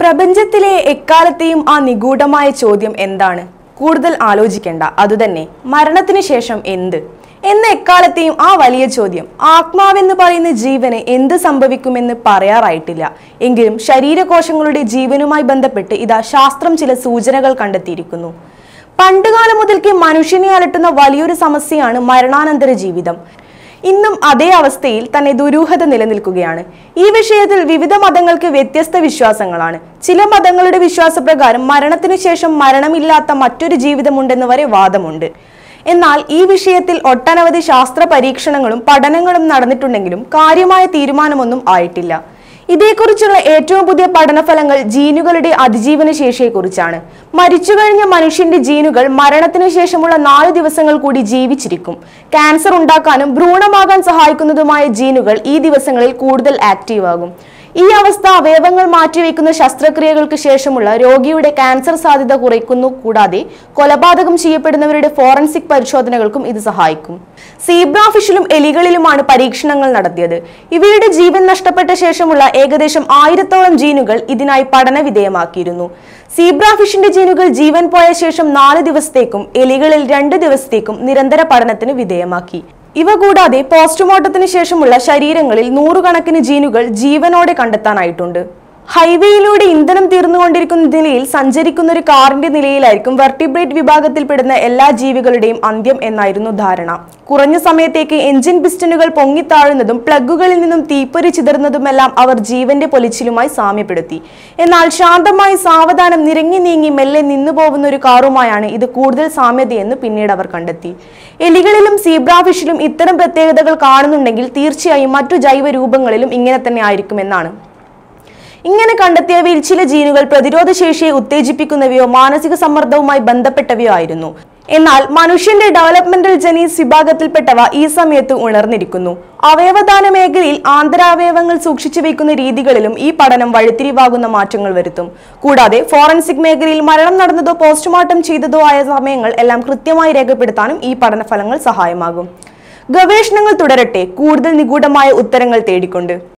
പ്രപഞ്ചത്തിലെ എക്കാലത്തെയും ആ നിഗൂഢമായ ചോദ്യം എന്താണ് കൂടുതൽ ആലോചിക്കേണ്ട അതുതന്നെ മരണത്തിന് ശേഷം എന്ത് എന്ന എക്കാലത്തെയും ആ വലിയ ചോദ്യം ആത്മാവെന്ന് പറയുന്ന ജീവന് എന്ത് സംഭവിക്കുമെന്ന് പറയാറായിട്ടില്ല എങ്കിലും ശരീരകോശങ്ങളുടെ ജീവനുമായി ബന്ധപ്പെട്ട് ഇതാ ശാസ്ത്രം ചില സൂചനകൾ കണ്ടെത്തിയിരിക്കുന്നു പണ്ടുകാലം മുതൽക്കേ മനുഷ്യനെ അലട്ടുന്ന വലിയൊരു സമസ്യയാണ് മരണാനന്തര ജീവിതം ഇന്നും അതേ അവസ്ഥയിൽ തന്നെ ദുരൂഹത നിലനിൽക്കുകയാണ് ഈ വിഷയത്തിൽ വിവിധ മതങ്ങൾക്ക് വ്യത്യസ്ത വിശ്വാസങ്ങളാണ് ചില മതങ്ങളുടെ വിശ്വാസപ്രകാരം മരണത്തിനു ശേഷം മരണമില്ലാത്ത മറ്റൊരു ജീവിതമുണ്ടെന്ന് വരെ വാദമുണ്ട് എന്നാൽ ഈ വിഷയത്തിൽ ഒട്ടനവധി ശാസ്ത്ര പരീക്ഷണങ്ങളും പഠനങ്ങളും നടന്നിട്ടുണ്ടെങ്കിലും കാര്യമായ തീരുമാനമൊന്നും ആയിട്ടില്ല ഇതേക്കുറിച്ചുള്ള ഏറ്റവും പുതിയ പഠനഫലങ്ങൾ ജീനുകളുടെ അതിജീവന ശേഷിയെക്കുറിച്ചാണ് മരിച്ചു കഴിഞ്ഞ മനുഷ്യന്റെ ജീനുകൾ മരണത്തിന് ശേഷമുള്ള നാല് ദിവസങ്ങൾ കൂടി ജീവിച്ചിരിക്കും ക്യാൻസർ ഉണ്ടാക്കാനും ഭ്രൂണമാകാൻ സഹായിക്കുന്നതുമായ ജീനുകൾ ഈ ദിവസങ്ങളിൽ കൂടുതൽ ആക്റ്റീവ് ആകും ഈ അവസ്ഥ അവയവങ്ങൾ മാറ്റിവെക്കുന്ന ശസ്ത്രക്രിയകൾക്ക് ശേഷമുള്ള രോഗിയുടെ ക്യാൻസർ സാധ്യത കുറയ്ക്കുന്നു കൂടാതെ കൊലപാതകം ചെയ്യപ്പെടുന്നവരുടെ ഫോറൻസിക് പരിശോധനകൾക്കും ഇത് സഹായിക്കും സീബ്ര ഫിഷിലും എലികളിലുമാണ് പരീക്ഷണങ്ങൾ നടത്തിയത് ഇവയുടെ ജീവൻ നഷ്ടപ്പെട്ട ശേഷമുള്ള ഏകദേശം ആയിരത്തോളം ജീനുകൾ ഇതിനായി പഠന വിധേയമാക്കിയിരുന്നു സീബ്ര ഫിഷിന്റെ ജീനുകൾ ജീവൻ പോയ ശേഷം നാല് ദിവസത്തേക്കും എലികളിൽ രണ്ട് ദിവസത്തേക്കും നിരന്തര പഠനത്തിന് വിധേയമാക്കി ഇവ കൂടാതെ പോസ്റ്റ്മോർട്ടത്തിന് ശേഷമുള്ള ശരീരങ്ങളിൽ നൂറുകണക്കിന് ജീനുകൾ ജീവനോടെ കണ്ടെത്താനായിട്ടുണ്ട് ഹൈവേയിലൂടെ ഇന്ധനം തീർന്നുകൊണ്ടിരിക്കുന്ന നിലയിൽ സഞ്ചരിക്കുന്ന ഒരു കാറിന്റെ നിലയിലായിരിക്കും വെർട്ടിബ്രേറ്റ് വിഭാഗത്തിൽപ്പെടുന്ന എല്ലാ ജീവികളുടെയും അന്ത്യം എന്നായിരുന്നു ധാരണ കുറഞ്ഞ സമയത്തേക്ക് എഞ്ചിൻ പിസ്റ്റനുകൾ പൊങ്ങിത്താഴുന്നതും പ്ലഗുകളിൽ നിന്നും തീപ്പൊരി ചിതറുന്നതുമെല്ലാം അവർ ജീവന്റെ പൊലിച്ചിലുമായി സാമ്യപ്പെടുത്തി എന്നാൽ ശാന്തമായി സാവധാനം നിരങ്ങി നീങ്ങി മെല്ലെ നിന്നു പോകുന്ന ഒരു കാറുമായാണ് ഇത് കൂടുതൽ സാമ്യതയെന്ന് പിന്നീട് അവർ കണ്ടെത്തി എലികളിലും സീബ്ര ഫിഷിലും ഇത്തരം പ്രത്യേകതകൾ കാണുന്നുണ്ടെങ്കിൽ തീർച്ചയായും മറ്റു ജൈവ രൂപങ്ങളിലും ഇങ്ങനെ തന്നെ ആയിരിക്കുമെന്നാണ് ഇങ്ങനെ കണ്ടെത്തിയവയിൽ ചില ജീനുകൾ പ്രതിരോധശേഷിയെ ഉത്തേജിപ്പിക്കുന്നവയോ മാനസിക സമ്മർദ്ദവുമായി ബന്ധപ്പെട്ടവയോ ആയിരുന്നു എന്നാൽ മനുഷ്യന്റെ ഡെവലപ്മെന്റൽ ജനീസ് വിഭാഗത്തിൽപ്പെട്ടവ ഈ സമയത്ത് ഉണർന്നിരിക്കുന്നു അവയവദാന മേഖലയിൽ ആന്തരാവയവങ്ങൾ സൂക്ഷിച്ചു വയ്ക്കുന്ന രീതികളിലും ഈ പഠനം വഴിത്തിരിവാകുന്ന മാറ്റങ്ങൾ വരുത്തും കൂടാതെ ഫോറൻസിക് മേഖലയിൽ മരണം നടന്നതോ പോസ്റ്റ്മോർട്ടം ചെയ്തതോ ആയ സമയങ്ങൾ എല്ലാം കൃത്യമായി രേഖപ്പെടുത്താനും ഈ പഠനഫലങ്ങൾ സഹായമാകും ഗവേഷണങ്ങൾ തുടരട്ടെ കൂടുതൽ നിഗൂഢമായ ഉത്തരങ്ങൾ തേടിക്കൊണ്ട്